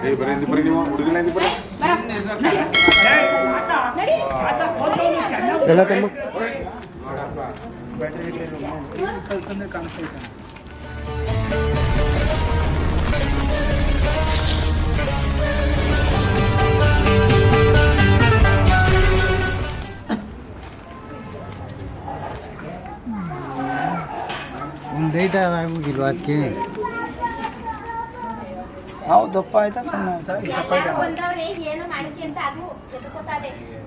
ಏ ಬರೀ ಹಿಂದೆ ಬರೀ ನೀವು ಹುಡುಗನ ಹಿಂದೆ ಬರೀ ಎಲ್ಲ ತುಂಬ ಒಂದು ಡೇಟ್ ಆಗೋಗಿಲ್ವಾ ಅದಕ್ಕೆ ನಾವು ದಪ್ಪ ಆಯ್ತಾ ಸಣ್ಣ ಆಯ್ತಾ ದಪ್ಪ ಆಯ್ತಾ ಬಂದವ್ರೆ ಏನು ಮಾಡಿದ್ವಿ ಅಂತ ಅದು ಎದುರ್ಕೋತಾವೆ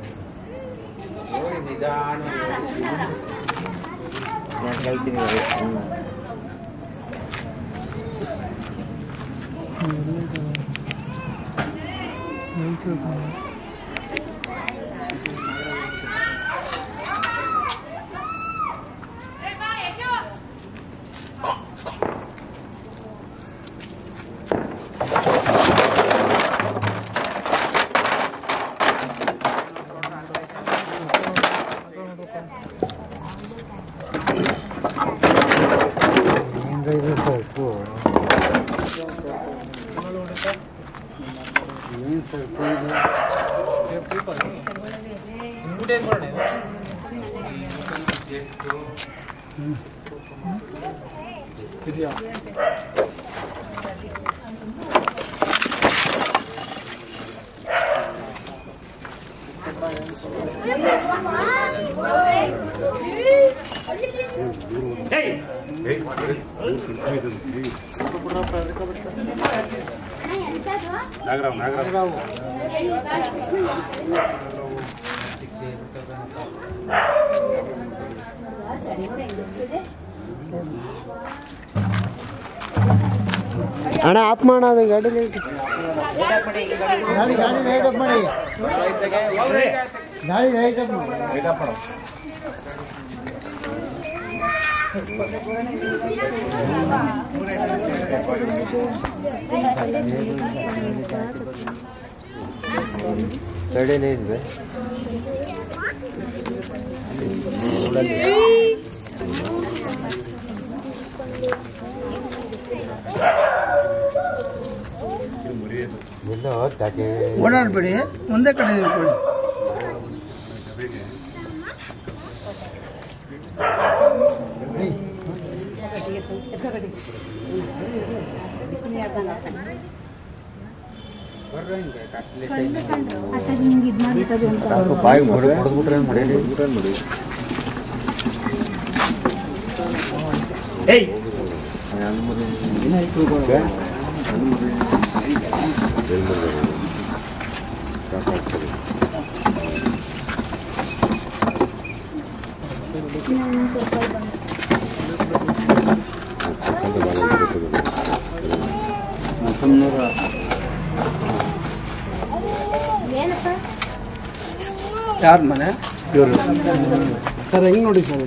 ಏನ್ರ ಇದು ಸೊಪ್ಪು ಏನು ಸೊಪ್ಪು ಇದು ಇದೆಯಾ ನಾಗರಾವ್ ನಾಗರಾವ್ ಅಣ್ಣ ಆಫ್ ಮಾಡೋದು ಗಾಡಿ ಲೈಟ್ ಗಾಡಿ ಗಾಡಿ ಲೈಟ್ ಆಫ್ ಮಾಡಿ ಗಾಡಿ ಲೈಟ್ ಆಫ್ ಮಾಡಿ ತಡೆನೇ ಇದ್ವೆ ಎಲ್ಲ ಹೋಗ್ತಾಕೆ ಓಡಾಡ್ಬೇಡಿ ಒಂದೇ ಕಡೆ ನಿಂತ್ಕೊಳ್ಳಿ ಬಾಯಿ ಹೊಡೆದ್ಬಿಟ್ರೆ ಮನೇಲಿ ಮಾಡಿ ಏನಪ್ಪ ಯಾರ ಮನೆ ಸರ್ ಹೆಂಗ್ ನೋಡಿ ಸರ್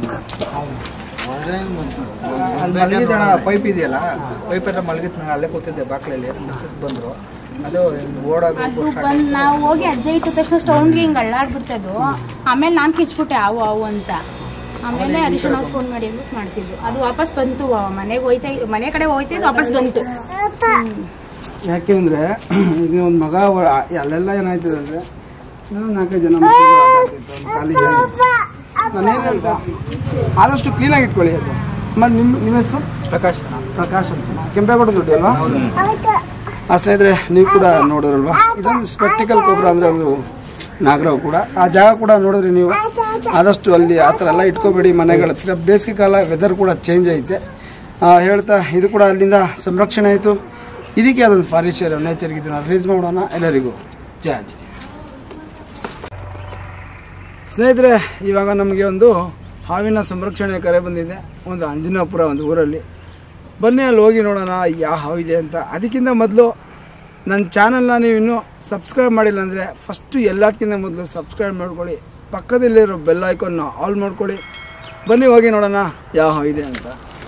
ಅಲ್ಲಿ ಮಲಗಿದ್ದಣ ಪೈಪ್ ಇದೆಯಲ್ಲ ಪೈಪ್ ಎಲ್ಲ ಮಲಗಿತ್ತು ನಾನು ಅಲ್ಲೇ ಕೂತಿದ್ದೆ ಬಾಕ್ಲಲ್ಲಿ ಮಿಸ್ಸಸ್ ಬಂದ್ರು ಅದು ಓಡಾಗ ಅದು ಬಂದ್ ನಾವು ಹೋಗಿ ಅಜ್ಜ ಇಟ್ಟ ತಕ್ಷಣ ಸ್ಟೌನ್ಗೆ ಹಿಂಗ್ ಅಳ್ಳಾಡ್ಬಿಡ್ತದು ಆಮೇಲೆ ನಾನ್ ಕಿಚ್ಬಿಟ್ಟೆ ಅವು ಅವು ಅಂತ ಆಮೇಲೆ ಹರೀಶನ್ ಅವ್ರು ಫೋನ್ ಮಾಡಿ ಅಂದ್ಬಿಟ್ಟು ಮಾಡಿಸಿದ್ರು ಅದು ವಾಪಸ್ ಬಂತು ಮನೆಗೆ ಹೋಯ್ತಾ ಮನೆ ಕಡೆ ಹೋಯ್ತಾ ವಾಪಸ್ ಬಂತು ಯಾಕೆ ಅಂದ್ರೆ ಈಗ ಒಂದು ಮಗ ಒ- ಅಲ್ಲೆಲ್ಲ ಏನಾಯ್ತದೆ ಅಂದ್ರೆ ಏನೋ ನಾಲ್ಕೈದು ಜನ ಮಕ್ಳು ಆಟಾಡ್ತಿದ್ರು, ಒಂದು ಖಾಲಿ ಜಾಗ ನಾನೇನು ಹೇಳ್ತಾ ಆದಷ್ಟು ಕ್ಲೀನಾಗಿ ಇಟ್ಕೊಳ್ಳಿ ಅದು ಮತ್ತೆ ನಿಮ್ಮ ನಿಮ್ಮ ಹೆಸರು ಪ್ರಕಾಶ್ ಪ್ರಕಾಶ್ ಅಂತ ಕೆಂಪೇಗೌಡ ದುಡ್ಡು ಅಲ್ವಾ ಆ ಸ್ನೇಹಿತರೆ ನೀವು ಕೂಡ ನೋಡಿದ್ರಲ್ವಾ ಇದೊಂದು ಸ್ಪೆಕ್ಟಿಕಲ್ ಗೊಬ್ಬರ ಅಂದ್ರೆ ಅದು ನಾಗರಾವ್ ಕೂಡ ಆ ಜಾಗ ಕೂಡ ನೋಡಿದ್ರಿ ನೀವು ಆದಷ್ಟು ಅಲ್ಲಿ ಆ ಥರ ಎಲ್ಲ ಇಟ್ಕೋಬೇಡಿ ಮನೆಗಳ ಹತ್ರ ಬೇಸಿಗೆ ಕಾಲ ವೆದರ್ ಕೂಡ ಚೇಂಜ್ ಐತೆ ಆ, ಹೇಳ್ತಾ ಇದು ಕೂಡ ಅಲ್ಲಿಂದ ಸಂರಕ್ಷಣೆ ಆಯಿತು ಇದಕ್ಕೆ ಅದೊಂದು ಫಾರೆಸ್ಟ್ ಏರಿಯಾ ನೇಚರ್ಗೆ ಇದನ್ನ ರಿಲೀಸ್ ಮಾಡೋಣ ಎಲ್ಲರಿಗೂ ಜಯ ಆಂಜನೇಯ. ಸ್ನೇಹಿತರೆ ಇವಾಗ ನಮಗೆ ಒಂದು ಹಾವಿನ ಸಂರಕ್ಷಣೆ ಕರೆ ಬಂದಿದೆ ಒಂದು ಅಂಜನಾಪುರ ಒಂದು ಊರಲ್ಲಿ ಬನ್ನಿ ಅಲ್ಲಿ ಹೋಗಿ ನೋಡೋಣ ಯಾವ ಹಾವಿದೆ ಅಂತ ಅದಕ್ಕಿಂತ ಮೊದಲು ನನ್ನ ಚಾನಲ್ನ ನೀವು ಇನ್ನೂ ಸಬ್ಸ್ಕ್ರೈಬ್ ಮಾಡಿಲ್ಲ ಅಂದರೆ ಫಸ್ಟು ಎಲ್ಲದಕ್ಕಿಂತ ಮೊದಲು ಸಬ್ಸ್ಕ್ರೈಬ್ ಮಾಡ್ಕೊಳ್ಳಿ ಪಕ್ಕದಲ್ಲಿರೋ ಬೆಲ್ ಐಕಾನ್ನ ಆಲ್ ಮಾಡ್ಕೊಳ್ಳಿ ಬನ್ನಿ ಹೋಗಿ ನೋಡೋಣ ಯಾವ ಹಾವಿದೆ ಅಂತ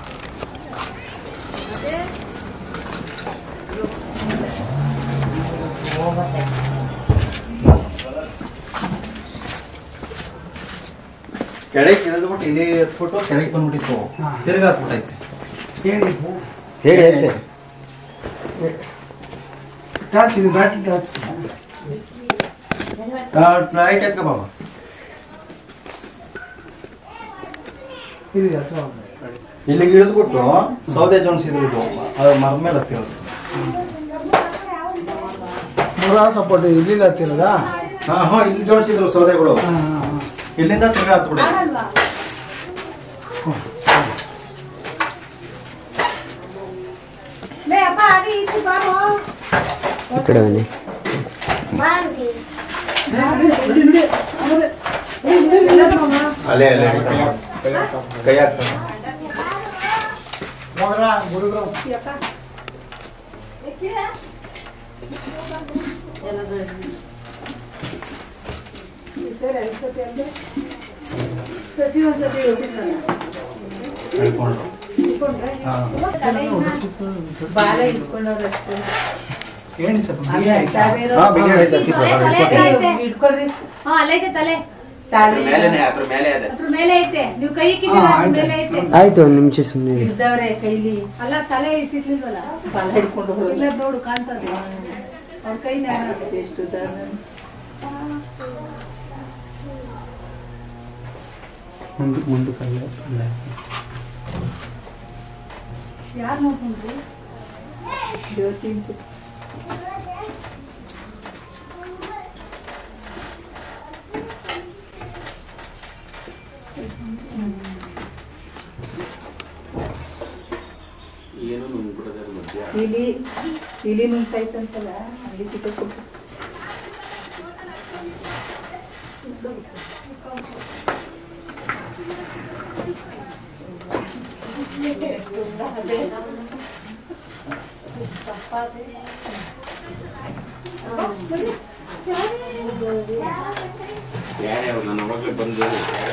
ಕೆಳಗೆ ಇಳಿದ್ಬಿಟ್ಟು ಇಲ್ಲಿ ಫೋಟೋ ಕೆಳಗೆ ಬಂದ್ಬಿಟ್ಟಿತ್ತು ತಿರ್ಗಾ ಹಾಕ್ಬಿಟ್ಟೈತೆ ಹೇಳಿ ಹೇಳಿ ಐತೆ ಟಾರ್ಚ್ ಇದು ಬ್ಯಾಟ್ರಿ ಟಾರ್ಚ್ ಲೈಟ್ ಎತ್ಕ ಬಾಬಾ ಇಲ್ಲಿ ಹತ್ರ ಹೋಗ್ಬೇಕು. ಇಲ್ಲಿಗೆ ಇಳಿದ್ಬಿಟ್ಟು ಸೌದೆ ಜೋಣಿಸಿದ್ರು ಇದು ಅದು ಮರದ ಮೇಲೆ ಹತ್ತಿರೋದು ಮೂರ ಸಪೋರ್ಟ್ ಇಲ್ಲಿಂದ ಹತ್ತಿರೋದಾ ಹಾ ಹಾ ಇಲ್ಲಿ ಜೋಣಿಸಿದ್ರು ಸೌದೆಗಳು ಹಾಂ ಹಾಂ ಹಾಂ ಇಲ್ಲಿಂದ ತಿರ್ಗಾ ಹತ್ಬಿಡಿ ಅಲ್ಲೇ ಅಲ್ಲೇ ಕೈ ಹಾಕ್ತಾರೆ ಹೋಗ್ರ ಹುಡುಗರು ಹಿಡ್ಕೊಂಡು ಹಾ ಹೇಳಿ ಸ್ವಲ್ಪ ಬಿಗಿ ಆಯ್ತಾ? ಹಾ ಬಿಗಿ ಆಯ್ತು ಹಾಕಿದ್ರು ಹಿಡ್ಕೊಳ್ರಿ ಹಾ ಅಲ್ಲೈತೆ ತಲೆ ಅದ್ರ ಮೇಲೆ ಐತೆ ನೀವು ಕೈ ಹಾ, ಇಕ್ಕಿದ್ದೀರಾ ಅದ್ರ ಆಯ್ತು. ಮೇಲೆ ಐತೆ ಆಯ್ತು ಒಂದು ನಿಮಿಷ ಸುಮ್ಮನೆ ಇದ್ದವ್ರೆ ಕೈಲಿ ಅಲ್ಲ ತಲೆ ಸಿಗ್ಲಿಲ್ವಲ್ಲ ತಲೆ ಹಿಡ್ಕೊಂಡು ಇಲ್ಲ ನೋಡು ಕಾಣ್ತದೆ ಅವ್ರ ಕೈ ಎಷ್ಟು ಮುಂದಕ್ಕೆ ಮುಂದಕ್ಕೆ ಅಲ್ಲೇ ಅಲ್ಲೇ. ಯಾರು ನೋಡ್ಕೊಂಡ್ರಿ ಇಲಿ ಇಲಿ ನುಂಗ್ತೈತಂತಲ್ಲ ಅಲ್ಲಿ ಸಿಕ್ಕಾಕ್ಬಿಟ್ಟು ಯಾರ್ಯಾರು ನನ್ನ ಅವಾಗಲೇ ಬಂದು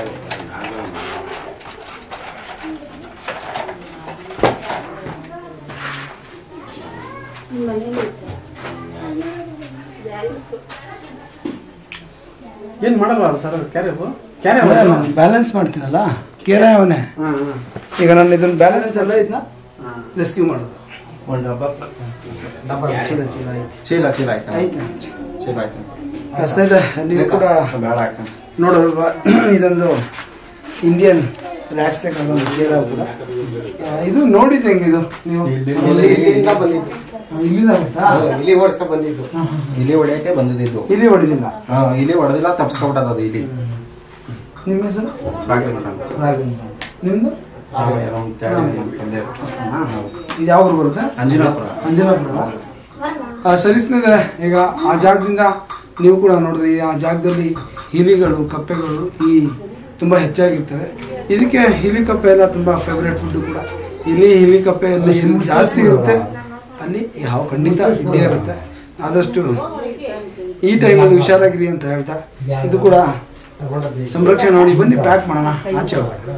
ಏನ್ ಮಾಡಲ್ಲ ಸರ್ ಕ್ಯಾರಿಯರು ಕ್ಯಾರಿಯರ್ ನಾನು ಬ್ಯಾಲೆನ್ಸ್ ಮಾಡ್ತೀನಲ್ಲ ಕೇರೆ ಅವನೇ ಈಗ ನಾನು ಇದನ್ನ ಬ್ಯಾಲೆನ್ಸ್ ಎಲ್ಲ ಇದನ್ನ ರೆಸ್ಕ್ಯೂ ಮಾಡೋದು ಒಂದು ಡಬ್ಬ ಚೀಲ ಚೀಲ ಐತಿ ಚೀಲ ಚೀಲ ಆಯ್ತಾ ಐತೆ ಚೀಲ ಆಯ್ತು ಸ್ನೇಹಿತರೆ ನೀವು ಕೂಡ ಬೇಡ ಆಗ್ತಾನೆ ನೋಡಲ್ವಾ ಇದೊಂದು ಇಂಡಿಯನ್ ರ್ಯಾಟ್ಸ್ ಒಂದು ಕೇರ ಕೂಡ ಆ, ಇದು ನೋಡಿದ್ದೆ ಹೆಂಗೆ ಇದು ನೀವು ಇಲ್ಲಿ- ಇಲ್ಲಿ- ಇಲ್ಲಿಂದ ಬಂದಿದ್ದು ಆ, ಇಲ್ಲಿಂದ ಬಂತಾ? ಇಲ್ಲಿ ಓಡಿಸ್ಕೊಂಡ್ ಬಂದಿದ್ದು ಹಾ, ಹಾ, ಹಾ. ಇಲ್ಲಿ ಹೊಡೆಯಕ್ಕೆ ಬಂದಿದ್ದು ಇಲ್ಲಿ ಹೊಡಿದಿಲ್ಲ ಹಾ ಇಲ್ಲಿ ಹೊಡೆದಿಲ್ಲ ತಪ್ಸ್ಕೊಬಿಟ್ಟದ ಅದು ಇಲ್ಲಿ ನಿಮ್ಮ ಹೆಸರು ರಾಘವೇಂದ್ರ ಅಂತ. ರಾಘವೇಂದ್ರ ನಿಮ್ದು ರಾಘವೇಂದ್ರ ಅವ್ನ್ ಕೆಳಗೆ ಬಂದೆ. ಇದು ಯಾವ ಊರು ಬರುತ್ತೆ ಅಂಜನಾಪುರ ಅಂಜನಾಪುರ ಆ, ಸರಿ ಸ್ನೇಹಿತರೆ ಈಗ ಆ ಜಾಗದಿಂದ ನೀವು ಕೂಡ ನೋಡಿದ್ರಿ ಆ ಜಾಗದಲ್ಲಿ ಇಲಿಗಳು ಕಪ್ಪೆಗಳು ಈ ತುಂಬ ಹೆಚ್ಚಾಗಿರ್ತವೆ ಇದಕ್ಕೆ ಇಲಿ ಕಪ್ಪೆ ಎಲ್ಲ ತುಂಬ ಫೇವ್ರೇಟ್ ಫುಡ್ ಕೂಡ ಇಲಿ ಇಲಿ ಕಪ್ಪೆ ಎಲ್ಲ ಎಲ್ಲಿ ಜಾಸ್ತಿ ಇರುತ್ತೆ ಅಲ್ಲಿ ಯಾವ ಖಂಡಿತ ಇದ್ದೇ ಇರುತ್ತೆ ಆದಷ್ಟು ಈ ಟೈಮಲ್ಲಿ ಹುಷಾರಾಗಿರಿ ಅಂತ ಹೇಳ್ತಾ ಇದು ಕೂಡ ಸಂರಕ್ಷಣೆ ಮಾಡಿ ಬನ್ನಿ ಪ್ಯಾಕ್ ಮಾಡೋಣ ಆಚೆ ಹೋಗೋಣ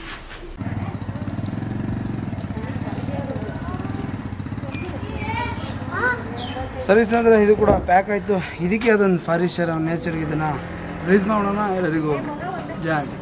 ಸರಿ ಅಂದರೆ ಇದು ಕೂಡ ಪ್ಯಾಕ್ ಆಯಿತು ಇದಕ್ಕೆ ಅದೊಂದು ಫಾರಿಸ್ಟರ್ ನೇಚರ್ಗೆ ಇದನ್ನು ರಿಲೀಸ್ ಮಾಡೋಣ ಎಲ್ಲರಿಗೂ ಜಯ ಆಂಜನೇಯ.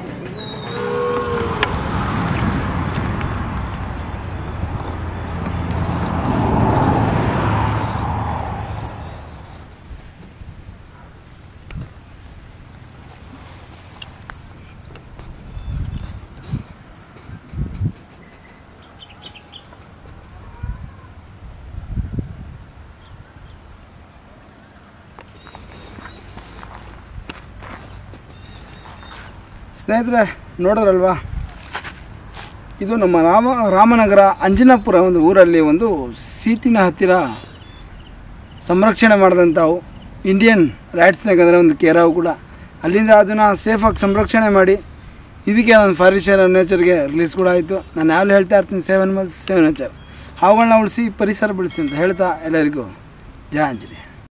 ಸ್ನೇಹಿತರೆ ನೋಡಿದ್ರಲ್ವಾ ಇದು ನಮ್ಮ ರಾಮ ರಾಮನಗರ ಅಂಜನಾಪುರ ಒಂದು ಊರಲ್ಲಿ ಒಂದು ಸೀಟಿನ ಹತ್ತಿರ ಸಂರಕ್ಷಣೆ ಮಾಡಿದಂಥವು ಇಂಡಿಯನ್ ರೈಟ್ಸ್ನಾಗ ಅಂದರೆ ಒಂದು ಕೇರಾವು ಕೂಡ ಅಲ್ಲಿಂದ ಅದನ್ನು ಸೇಫಾಗಿ ಸಂರಕ್ಷಣೆ ಮಾಡಿ ಇದಕ್ಕೆ ನಾನು ಫಾರಿಸ್ಟರ್ ನೇಚರ್ಗೆ ರಿಲೀಸ್ ಕೂಡ ಆಯಿತು ನಾನು ಯಾವಾಗಲೂ ಹೇಳ್ತಾ ಇರ್ತೀನಿ ಸೇವನ್ ಮಲ್ ಸೇವ್ ನೇಚರ್ ಅವುಗಳನ್ನ ಉಳಿಸಿ ಪರಿಸರ ಬೆಳೆಸಿ ಅಂತ ಹೇಳ್ತಾ ಎಲ್ಲರಿಗೂ ಜಯ ಆಂಜನೇಯ